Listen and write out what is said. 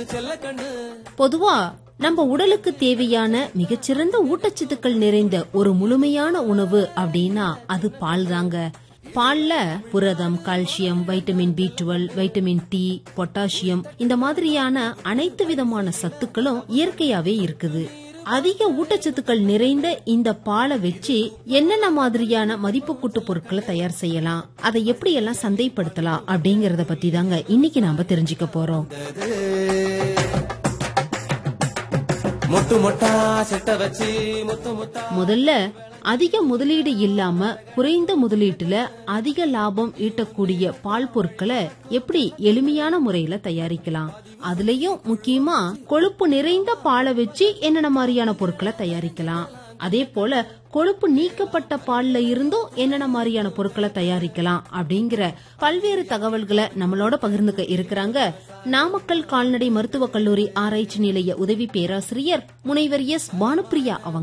பொதுவா நம்ம உடலுக்கு தேவையான மிகச்சிறந்த ஊட்டச்சத்துக்கள் நிறைந்த ஒரு முழுமையான உணவு அப்படின்னா அது பால் தாங்க பால்ல புரதம் calcium vitamin B twelve vitamin D potassium இந்த மாதிரியான அனைத்து விதமான சத்துக்களும் இயற்கையாவே இருக்குது அதிக ஊட்டச்சத்துக்கள் நிறைந்த இந்த பாலை வச்சு என்னென்ன மாதிரியான மதிப்பு கூட்டு பொருட்களை தயார் செய்யலாம் அதை எப்படி எல்லாம் சந்தைப்படுத்தலாம் அப்படிங்கறத பத்தி தாங்க இன்னைக்கு நாம தெரிஞ்சுக்க போறோம் மொட்டு மொட்டா செட்ட வச்சு முத்து முத்தா முதல்ல அதிக முதலீடு இல்லாம குறைந்த முதலீட்டுல அதிக லாபம் ஈட்டக்கூடிய பால் பொருட்களை எப்படி எளிமையான முறையில தயாரிக்கலாம் அதுலயும் முக்கியமா கொழுப்பு நிறைந்த பாலை வச்சு என்னென்ன மாதிரியான பொருட்களை தயாரிக்கலாம் அதே போல கொழுப்பு நீக்கப்பட்ட பால்ல இருந்தும் என்னென்ன மாதிரியான பொருட்களை தயாரிக்கலாம் அப்படிங்கிற பல்வேறு தகவல்களை நம்மளோட பகிர்ந்துக்க இருக்கிறாங்க நாமக்கல் கால்நடை மருத்துவக் கல்லூரி ஆராய்ச்சி நிலைய உதவி பேராசிரியர் முனைவர் எஸ் பானுப்பிரியா அவங்க